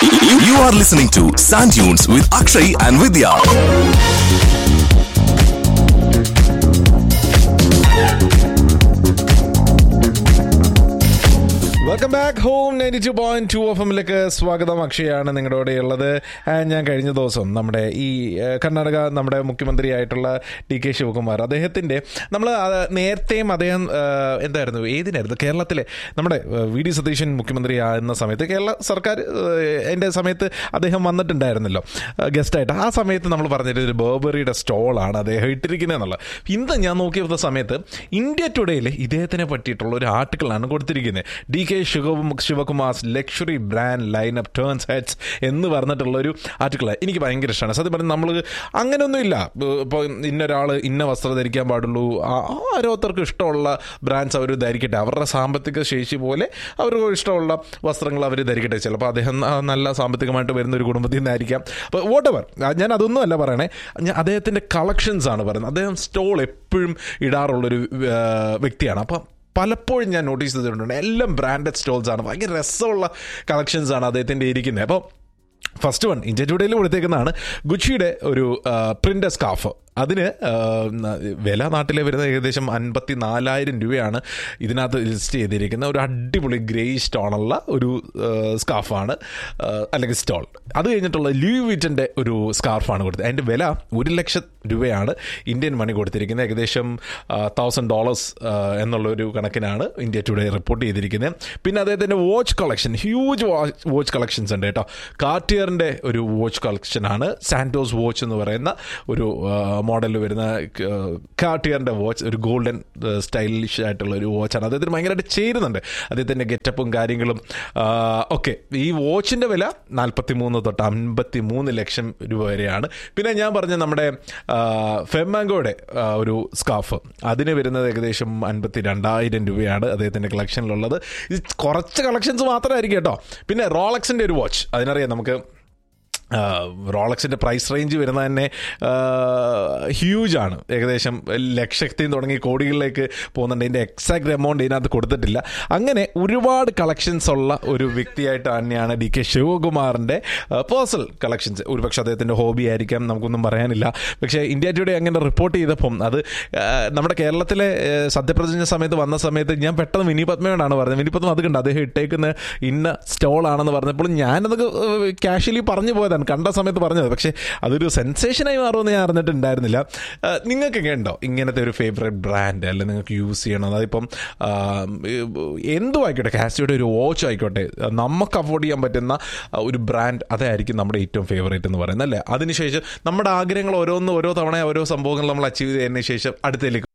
You are listening to Sand Dunes with Akshay and Vidya. Welcome back home ninety two point two F എമ്മിലേക്ക് സ്വാഗതം അക്ഷയാണ് നിങ്ങളുടെ കൂടെ ഉള്ളത് ആൻഡ് ഞാൻ കഴിഞ്ഞ ദിവസം നമ്മുടെ ഈ ഏഹ്, കർണാടക നമ്മുടെ മുഖ്യമന്ത്രിയായിട്ടുള്ള ഡി കെ ശിവകുമാർ അദ്ദേഹത്തിൻ്റെ നമ്മൾ നേരത്തെയും അദ്ദേഹം ഏഹ്, എന്തായിരുന്നു ഏതിനായിരുന്നു കേരളത്തിലെ നമ്മുടെ ഏഹ്, വി ഡി സതീശൻ മുഖ്യമന്ത്രി ആയിരുന്ന സമയത്ത് കേരള സർക്കാർ എൻ്റെ സമയത്ത് അദ്ദേഹം വന്നിട്ടുണ്ടായിരുന്നല്ലോ ഗസ്റ്റായിട്ട് ആ സമയത്ത് നമ്മൾ പറഞ്ഞിട്ട് ഒരു ബേബറിയുടെ സ്റ്റോളാണ് അദ്ദേഹം ഇട്ടിരിക്കുന്നത് എന്നുള്ളത് ഇന്ന് ഞാൻ നോക്കിയ സമയത്ത് ഇന്ത്യ ടുഡേയിൽ ഇദ്ദേഹത്തിനെ പറ്റിയിട്ടുള്ള ഒരു ആർട്ടിക്കിളാണ് കൊടുത്തിരിക്കുന്നത് D K Shiva Shivakumar luxury brand line up turns heads എന്ന് പറഞ്ഞിട്ടുള്ള ഒരു ആർട്ടിക്കിൾ എനിക്ക് ഭയങ്കര ഇഷ്ടമാണ് സത്യം പറഞ്ഞാൽ നമ്മൾ അങ്ങനെയൊന്നുമില്ല ഇപ്പോൾ ഇന്നൊരാൾ ഇന്ന വസ്ത്രം ധരിക്കാൻ പാടുള്ളൂ ആ- ഓരോരുത്തർക്കും ഇഷ്ടമുള്ള ബ്രാൻഡ്സ് അവർ ധരിക്കട്ടെ അവരുടെ സാമ്പത്തിക ശേഷി പോലെ അവർക്ക് ഇഷ്ടമുള്ള വസ്ത്രങ്ങൾ അവർ ധരിക്കട്ടെ ചിലപ്പോൾ അദ്ദേഹം ആ നല്ല സാമ്പത്തികമായിട്ട് വരുന്ന ഒരു കുടുംബത്തിൽ നിന്നായിരിക്കാം അപ്പോൾ വോട്ട് എവർ ഞാൻ അതൊന്നും അല്ല പറയണേ ഞാൻ അദ്ദേഹത്തിൻ്റെ കളക്ഷൻസ് ആണ് പറയുന്നത് അദ്ദേഹം സ്റ്റോൾ എപ്പോഴും ഇടാറുള്ളൊരു ആ, വ്യക്തിയാണ് അപ്പം പലപ്പോഴും ഞാൻ നോട്ടീസ് ചെയ്തിട്ടുണ്ട് എല്ലാം ബ്രാൻഡഡ് സ്റ്റോൾസ് ആണ് ഭയങ്കര രസമുള്ള കളക്ഷൻസ് ആണ് അദ്ദേഹത്തിൻ്റെ ഇരിക്കുന്നത് അപ്പോൾ ഫസ്റ്റ് വൺ ഇന്ത്യ ടുഡേയിൽ കൊടുത്തേക്കുന്നതാണ് ഗുച്ചിയുടെ ഒരു പ്രിൻ്റ് സ്കാഫ് അതിന് ആ, ന- വില നാട്ടിലെ വരുന്ന ഏകദേശം അൻപത്തി നാലായിരം രൂപയാണ് ഇതിനകത്ത് ലിസ്റ്റ് ചെയ്തിരിക്കുന്ന ഒരു അടിപൊളി ഗ്രേ സ്റ്റോണുള്ള ഒരു ആ, സ്കാർഫാണ് ആ, അല്ലെങ്കിൽ സ്റ്റോൾ അത് കഴിഞ്ഞിട്ടുള്ള ലൂയി വിറ്റൻ്റെ ഒരു സ്കാർഫാണ് കൊടുത്തത് അതിൻ്റെ വില ഒരു ലക്ഷം രൂപയാണ് ഇന്ത്യൻ മണി കൊടുത്തിരിക്കുന്നത് ഏകദേശം തൗസൻഡ് ഡോളേഴ്സ് എന്നുള്ള ഒരു കണക്കിനാണ് ഇന്ത്യ ടുഡേ റിപ്പോർട്ട് ചെയ്തിരിക്കുന്നത് പിന്നെ അദ്ദേഹത്തിൻ്റെ watch collection huge watch collections ഉണ്ട് കേട്ടോ കാർട്ടിയറിൻ്റെ ഒരു വാച്ച് കളക്ഷനാണ് സാന്റോസ് വാച്ച് എന്ന് പറയുന്ന ഒരു മോഡലിൽ വരുന്ന കാർട്ടിയറിൻ്റെ വാച്ച് ഒരു ഗോൾഡൻ സ്റ്റൈലിഷ് ആയിട്ടുള്ള ഒരു വാച്ചാണ് അദ്ദേഹത്തിന് ഭയങ്കരമായിട്ട് ചേരുന്നുണ്ട് അദ്ദേഹത്തിൻ്റെ ഗെറ്റപ്പും കാര്യങ്ങളും ഓക്കെ ഈ വാച്ചിൻ്റെ വില നാൽപ്പത്തി മൂന്ന് തൊട്ട് അൻപത്തി മൂന്ന് ലക്ഷം രൂപ വരെയാണ് പിന്നെ ഞാൻ പറഞ്ഞ നമ്മുടെ ഫെമാങ്കോയുടെ ഒരു സ്കാഫ് അതിന് വരുന്നത് ഏകദേശം അൻപത്തി രണ്ടായിരം രൂപയാണ് അദ്ദേഹത്തിൻ്റെ കളക്ഷനിലുള്ളത് ഇത് കുറച്ച് കളക്ഷൻസ് മാത്രമായിരിക്കും കേട്ടോ പിന്നെ റോളക്സിൻ്റെ ഒരു വാച്ച് അതിനറിയാം നമുക്ക് റോളക്സിൻ്റെ പ്രൈസ് റേഞ്ച് വരുന്നത് തന്നെ ഹ്യൂജ് ആണ് ഏകദേശം ലക്ഷത്തിൽ തുടങ്ങി കോടികളിലേക്ക് പോകുന്നുണ്ട് ഇതിൻ്റെ എക്സാക്ട് എമൗണ്ട് ഇതിനകത്ത് കൊടുത്തിട്ടില്ല അങ്ങനെ ഒരുപാട് കളക്ഷൻസ് ഉള്ള ഒരു വ്യക്തിയായിട്ട് തന്നെയാണ് ഡി കെ ശിവകുമാറിൻ്റെ പേഴ്സണൽ കളക്ഷൻസ് ഒരുപക്ഷെ അദ്ദേഹത്തിൻ്റെ ഹോബി ആയിരിക്കാം നമുക്കൊന്നും പറയാനില്ല പക്ഷേ ഇന്ത്യ ടുഡേ അങ്ങനെ റിപ്പോർട്ട് ചെയ്തപ്പം അത് ആ, നമ്മുടെ കേരളത്തിലെ ആ, സത്യപ്രതിജ്ഞ സമയത്ത് വന്ന സമയത്ത് ഞാൻ പെട്ടെന്ന് വിനി പത്മയോടാണ് പറഞ്ഞത് വിനി പത്മ അത് കണ്ട് അദ്ദേഹം ഇട്ടേക്കുന്ന ഇന്ന സ്റ്റോൾ ആണെന്ന് പറഞ്ഞപ്പോൾ ഞാനത് കാഷ്വലി പറഞ്ഞു പോയതാണ് കണ്ട സമയത്ത് പറഞ്ഞത് പക്ഷേ അതൊരു സെൻസേഷനായി മാറുമെന്ന് ഞാൻ അറിഞ്ഞിട്ടുണ്ടായിരുന്നില്ല ആ, നിങ്ങൾക്കൊക്കെ ഉണ്ടോ ഇങ്ങനത്തെ ഒരു ഫേവറേറ്റ് ബ്രാൻഡ് അല്ലെങ്കിൽ നിങ്ങൾക്ക് യൂസ് ചെയ്യണം അതിപ്പം ആ, എന്തും ആയിക്കോട്ടെ കാസിയുടെ ഒരു വാച്ച് ആയിക്കോട്ടെ നമുക്ക് അഫോർഡ് ചെയ്യാൻ പറ്റുന്ന ആ, ഒരു ബ്രാൻഡ് അതായിരിക്കും നമ്മുടെ ഏറ്റവും ഫേവറേറ്റ് എന്ന് പറയുന്നത് അല്ലേ അതിനുശേഷം നമ്മുടെ ആഗ്രഹങ്ങൾ ഓരോന്ന് ഓരോ തവണ ഓരോ സംഭവങ്ങൾ നമ്മൾ അച്ചീവ് ചെയ്തതിന് ശേഷം അടുത്തതിലേക്ക്